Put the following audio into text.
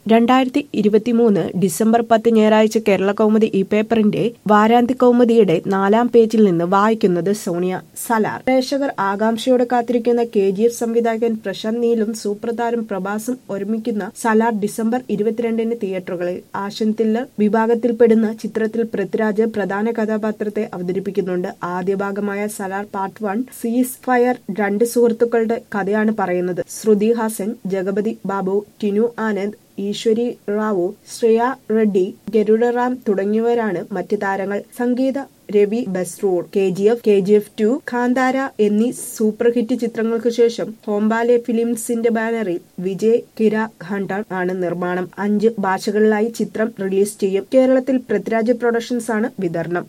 രണ്ടായിരത്തി ഇരുപത്തിമൂന്ന് ഡിസംബർ പത്ത് ഞായറാഴ്ച കേരള കൗമുദി ഈ പേപ്പറിന്റെ വാരാന്ത്യ കൗമുദിയുടെ നാലാം പേജിൽ നിന്ന് വായിക്കുന്നത് സോണിയ സലാർ പ്രേക്ഷകർ ആകാംക്ഷയോടെ കാത്തിരിക്കുന്ന കെ ജി എഫ് സംവിധായകൻ പ്രശാന്ത് നീലും സൂപ്രതാരം പ്രഭാസും ഒരുമിക്കുന്ന സലാർ ഡിസംബർ ഇരുപത്തിരണ്ടിന് തിയേറ്ററുകളിൽ ആഷൻ തില്ലർ വിഭാഗത്തിൽപ്പെടുന്ന ചിത്രത്തിൽ പൃഥ്വിരാജ് പ്രധാന കഥാപാത്രത്തെ അവതരിപ്പിക്കുന്നുണ്ട് ആദ്യ ഭാഗമായ Salaar part one ceasefire രണ്ട് സുഹൃത്തുക്കളുടെ കഥയാണ് പറയുന്നത് ശ്രുതി ഹാസൻ ജഗപതി ബാബു ടിനു ആനന്ദ് ഈശ്വരി റാവു ശ്രേയ റെഡ്ഡി ഗരുഡറാം തുടങ്ങിയവരാണ് മറ്റ് താരങ്ങൾ സംഗീത Ravi Basrur K G F K G F two Kantara എന്നീ സൂപ്പർ ഹിറ്റ് ചിത്രങ്ങൾക്ക് ശേഷം ഹോംബാലെ ഫിലിംസിന്റെ ബാനറിൽ വിജയ് കിര ഖണ്ഡർ ആണ് നിർമ്മാണം അഞ്ച് ഭാഷകളിലായി ചിത്രം റിലീസ് ചെയ്യും കേരളത്തിൽ പൃഥ്വിരാജ് പ്രൊഡക്ഷൻസ് ആണ് വിതരണം